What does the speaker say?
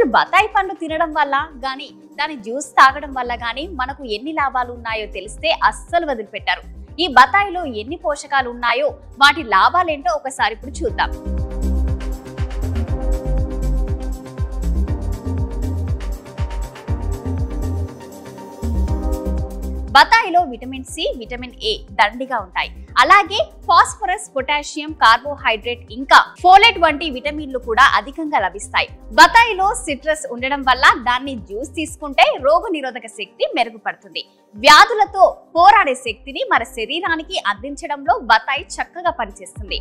అసలు బత్తాయి పండు తినడం వల్ల గాని దాని జ్యూస్ తాగడం వల్ల గాని మనకు ఎన్ని లాభాలు ఉన్నాయో తెలిస్తే అస్సలు వదిలిపెట్టారు ఈ బత్తాయిలో ఎన్ని పోషకాలు ఉన్నాయో వాటి లాభాలేంటో ఒకసారి ఇప్పుడు చూద్దాం బత్తాయిలో విటమిన్ సి విటమిన్ ఏ దండిగా ఉంటాయి అలాగే ఫాస్ఫరస్ పొటాషియం కార్బోహైడ్రేట్ ఇంకా ఫోలెట్ వంటి విటమిన్లు కూడా అధికంగా లభిస్తాయి బత్తాయిలో సిట్రస్ ఉండడం వల్ల దాన్ని జ్యూస్ తీసుకుంటే రోగ నిరోధక శక్తి మెరుగుపడుతుంది వ్యాధులతో పోరాడే శక్తిని మన శరీరానికి అందించడంలో బత్తాయి చక్కగా పనిచేస్తుంది